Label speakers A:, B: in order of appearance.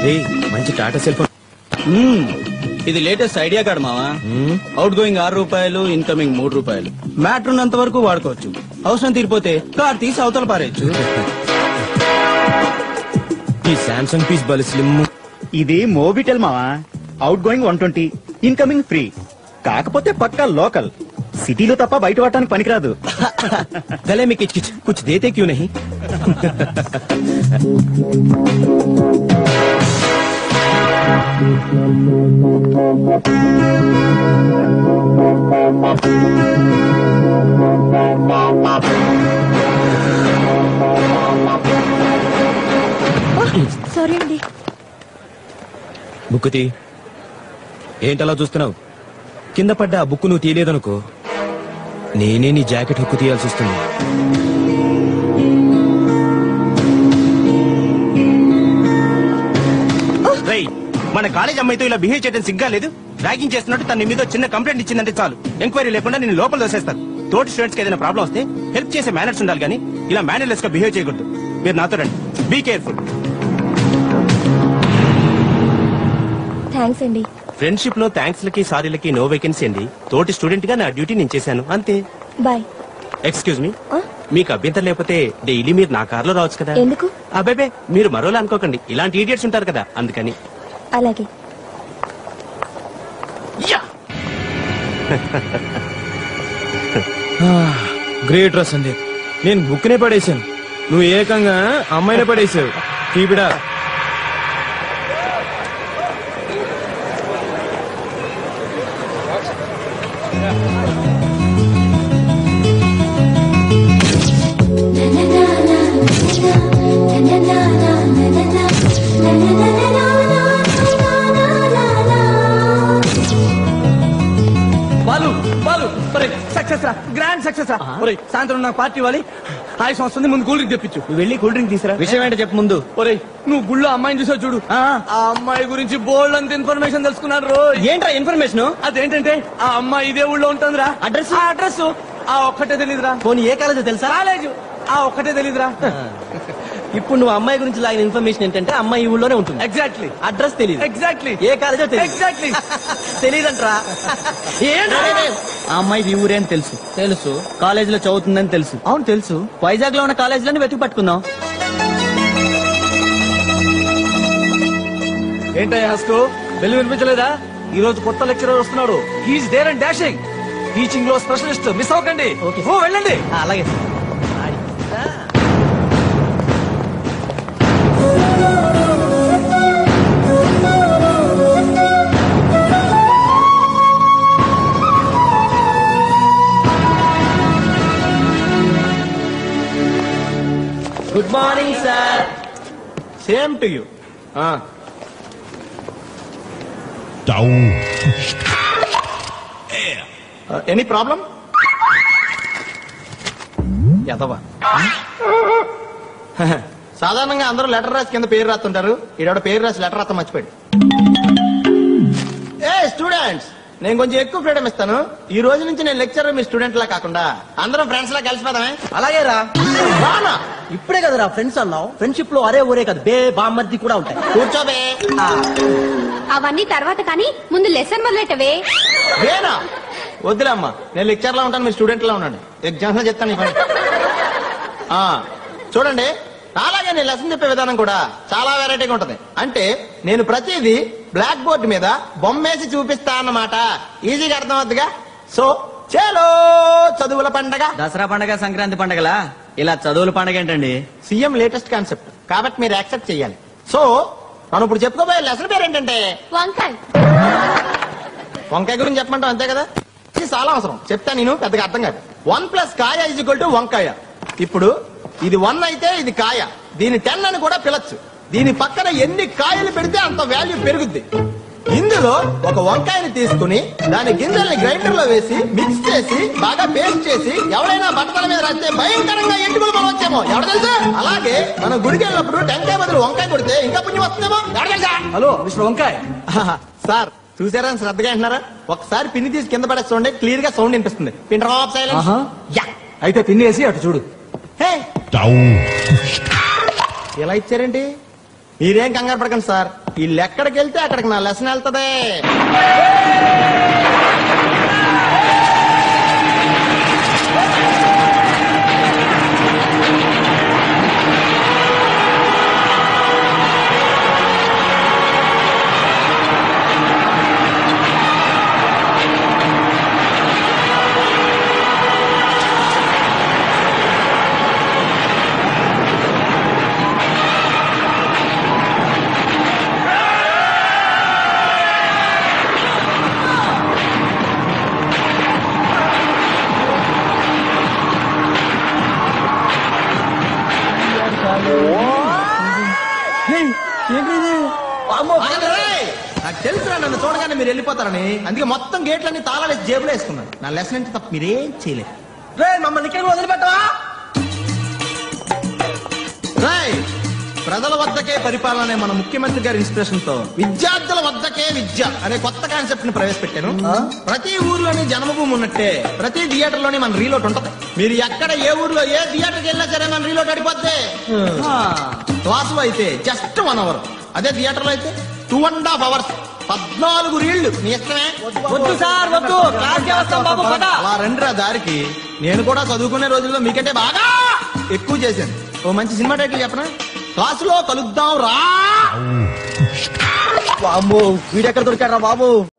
A: రేయ్, మంచి Tata cell phone
B: మ్మ్. ఇది లేటెస్ట్ ఐడియా కార్డ్ మావా
A: మ్మ్.
B: అవుట్ గోయింగ్ ఆరు రూపాయలు ఇన్కమింగ్ మూడు రూపాయలు మ్యాటర్ ఉన్నంత వరకు వాడుకోవచ్చు అవసరం తీరిపోతే కార్ తీసి అవతల పారేయచ్చు
A: ఈ సామ్సంగ్ పీస్ బలు స్లిమ్
C: ఇది మోబిటెల్ మావా outgoing one twenty incoming free కాకపోతే పక్కా లోకల్ సిటీలో తప్ప బయట పడటానికి పనికిరాదు
A: गले में किच किच कुछ देते क्यों नहीं
D: సారీ అండి
A: బుక్ తీ ఏంటలా చూస్తున్నావు కింద పడ్డ ఆ బుక్ నువ్వు తీయలేదనుకో నేనే నీ జాకెట్ హుక్కు తీయాల్సి వస్తుంది రేయ్, మన కాలేజ్ అమ్మాయితో ఇలా బిహేవ్ చేయడం సిగ్గా లేదు ర్యాగింగ్ చేస్తున్నట్టు తన నీ మీద చిన్న కంప్లైంట్ ఇచ్చిందంటే చాలు ఎంక్వైరీ లేకుండా నేను లోపల దోసేస్తాను తోటి స్టూడెంట్స్ కి ఏదైనా ప్రాబ్లం వస్తే హెల్ప్ చేసే మేనర్స్ ఉండాలి కానీ ఇలా మేనర్లెస్ గా బిహేవ్ చేయకూడదు మీరు నాతో రండి బీ కేర్ఫుల్
D: థ్యాంక్స్ అండి
A: ఫ్రెండ్షిప్ లో థ్యాంక్స్ లకి సారీలకి నో వేకెన్సీ అండి తోటి స్టూడెంట్ గా నా డ్యూటీ నేను చేశాను అంతే
D: బాయ్
A: ఎక్స్క్యూజ్ మీ
D: ఆ?
A: మీకు అభ్యంతరం లేకపోతే డైలీ మీరు నా కార్లో రావచ్చు కదా
D: ఎందుకు
A: అబ్బాబే మీరు మరోలా అనుకోకండి ఇలాంటి ఈడియట్స్ ఉంటారు కదా అందుకని
D: అలాగే
A: గ్రేట్ రా సందీప్ నేను బుక్ నే పడేశాను నువ్వు ఏకంగా అమ్మాయినే పడేసావు కీపిడా
B: బాలు బాలు సక్సెస్ రా గ్రాండ్ సక్సెస్ రా ఒరేయ్, సాయంత్రం నాకు పార్టీ ఇవ్వాలి ఆయుష్ వస్తుంది ముందు కూల్ డ్రింక్ తెప్పించు
A: నువ్వు వెళ్ళి కూల్ డ్రింక్ తీసురా
B: విషయం ఏంటో చెప్పు ముందు ఒరేయ్ నువ్వు గుళ్ళో అమ్మాయిని చూసావు చూడు ఆ అమ్మాయి గురించి బోల్డ్ అంత ఇన్ఫర్మేషన్ తెలుసుకున్నాడు రో
A: ఏంట్రా ఇన్ఫర్మేషన్
B: అదేంటంటే ఆ అమ్మాయి ఇదే ఊళ్ళో ఉంటుందిరా అడ్రస్ ఆ అడ్రస్ ఆ ఒక్కటే తెలీదురా
A: పోనీ ఏ కాలేజో తెలుసా
B: కాలేజ్ ఆ ఒక్కటే తెలీదురా
A: ఇప్పుడు నువ్వు అమ్మాయి గురించి లాగిన ఇన్ఫర్మేషన్ ఏంటంటే అమ్మాయి ఈ ఊళ్ళోనే ఉంటుంది
B: ఎగ్జాక్ట్లీ
A: అడ్రస్ తెలియదు
B: ఎగ్జాక్ట్లీ
A: ఏ కాలేజో తెలియదు
B: ఎగ్జాక్ట్లీ
A: తెలియదంట్రా ఆ అమ్మాయి ఈ ఊరే అని తెలుసు తెలుసు కాలేజ్ లో చదువుతుందని తెలుసు అవును తెలుసు వైజాగ్ లో ఉన్న కాలేజీలను వెతికి పట్టుకుందాం
B: ఏంటయ్యా హస్కు బెల్లు వినిపించలేదా ఈ రోజు కొత్త లెక్చరర్ వస్తున్నాడు he's there and dashing teaching లో స్పెషలిస్ట్ మిస్ అవ్వకండి ఓ వెళ్ళండి
A: అలాగే good morning sir
B: same to you any problem ఎదవా సాధారణంగా అందరూ లెటర్ రాసి కింద పేరు రాస్తుంటారు ఈడ పేరు రాసి లెటర్ రాస్తా మర్చిపోయాడు ఏ స్టూడెంట్స్ నేను కొంచెం ఎక్కువ ఫ్రీడమ్ ఇస్తాను ఈ రోజు నుంచి నేను లెక్చరర్ మీ స్టూడెంట్ లా కాకుండా అందరం ఫ్రెండ్స్ లా కలిసిపోదామే
A: అలాగే రా
B: రానా
A: ఇప్పుడే కదరా ఫ్రెండ్స్ అన్నావు ఫ్రెండ్షిప్ లో అరే ఊరే కదా బే బామ్మర్ది కూడా ఉంటాయి
B: కూర్చోబే
E: అవన్నీ తర్వాత కానీ ముందు లెసన్ మొదలెట్టవే
B: వేనా వద్దులే అమ్మా నేను లెక్చర్ లా ఉంటాను మీరు స్టూడెంట్ లా ఉన్నాను ఎగ్జామ్స్ లో చెప్తాను ఈ పని. ఆ చూడండి అలాగే నేను లెసన్ చెప్పే విధానం కూడా చాలా వెరైటీగా ఉంటది అంటే నేను ప్రతిదీ బ్లాక్ బోర్డ్ మీద బొమ్మేసి చూపిస్తా అన్నమాట ఈజీగా అర్థం అవుతుందిగా సో చేలో చదువుల పండగ
C: దసరా పండగ సంక్రాంతి పండగలా ఇలా చదువుల పండగ ఏంటండి
B: సీఎం లేటెస్ట్ కాన్సెప్ట్ కాబట్టి మీరు యాక్సెప్ట్ చేయాలి సో మనం ఇప్పుడు చెప్పుకోబోయే లెసన్ పేరు ఏంటంటే
E: వంకాయ్
B: వంకాయ గురించి చెప్పమంటాం అంతే కదా ఇది చాలా అవసరం చెప్తా నేను పెద్దగా అర్థం కాదు వన్ ప్లస్ కాయ ఈజ్ ఈక్వల్ టు వంకాయ ఇప్పుడు ఇది వన్ అయితే ఇది కాయ దీని టెన్ అని కూడా పిలచ్చు దీని పక్కన ఎన్ని కాయలు పెడితే అంత వాల్యూ పెరుగుద్ది ఇందులో ఒక వంకాయని తీసుకుని దాని గింజల్ని గ్రైండర్ లో వేసి మిక్స్ చేసి బాగా పేస్ట్ చేసి ఎవరైనా బట్టల మీద రాస్తే భయంకరంగా ఎంటుకలు మనం వచ్చేమో ఎవరు తెలుసా అలాగే మనం గుడికి వెళ్ళినప్పుడు టెంకాయ బదులు వంకాయ కొడితే ఇంకా పుణ్యం వస్తుందేమో ఎవరు తెలుసా
F: హలో మిస్టర్ వంకాయ్
B: సార్ చూసారా అని శ్రద్ధగా అంటున్నారా ఒకసారి పిన్ని తీసి కింద పడే చూడండి క్లియర్ గా సౌండ్ వినిపిస్తుంది పిన్ డ్రాప్ సైలెన్స్
F: ఆహా.
B: యా
F: అయితే పిన్నేసి అటు చూడు
B: హే ఇలా ఇచ్చారేంటి మీరేం కంగారు పడకండి సార్ వీళ్ళు ఎక్కడికి వెళ్తే అక్కడికి నా లెసన్ వెళ్తదే ఆగండి రేయ్. నాకు తెలుసురా నన్ను చూడగానే మీరు వెళ్ళిపోతారని అందుకే మొత్తం గేట్లన్నీ తాళాలేసి జేబులో వేసుకున్నాను నా లెసన్ అంటే తప్ప మీరేం చేయలేదు
F: మమ్మల్ని ఇక్కడ వదిలిపెట్టవా
B: రాయ్ ప్రజల వద్దకే పరిపాలన అనే మన ముఖ్యమంత్రి గారి ఇన్స్పిరేషన్ తో విద్యార్థుల వద్దకే విద్య అనే కొత్త కాన్సెప్ట్ ని ప్రవేశపెట్టాను ప్రతి ఊర్లోని జన్మభూమి ఉన్నట్టే ప్రతి థియేటర్ లోని మన రీలోట్ ఉంటది మీరు ఎక్కడ ఏ ఊర్లో ఏ థియేటర్కి వెళ్ళినా సరే మన రీలోట్ అడిపోద్ది క్లాస్ లో అయితే జస్ట్ వన్ అవర్ అదే థియేటర్ లో అయితే టూ అండ్ హాఫ్ అవర్స్ పద్నాలుగు రీళ్లు నీ ఇష్టమే
F: వద్దు సార్ వద్దు క్లాస్ వస్తాం బాబు పద
B: అలా రండిరా దారికి నేను కూడా చదువుకునే రోజుల్లో మీకంటే బాగా ఎక్కువ చేశాను ఓ మంచి సినిమా టైటిల్ చెప్పనా క్లాసులో కలుద్దాం రా
C: బాబు వీడెక్కడ దొరికారా బాబు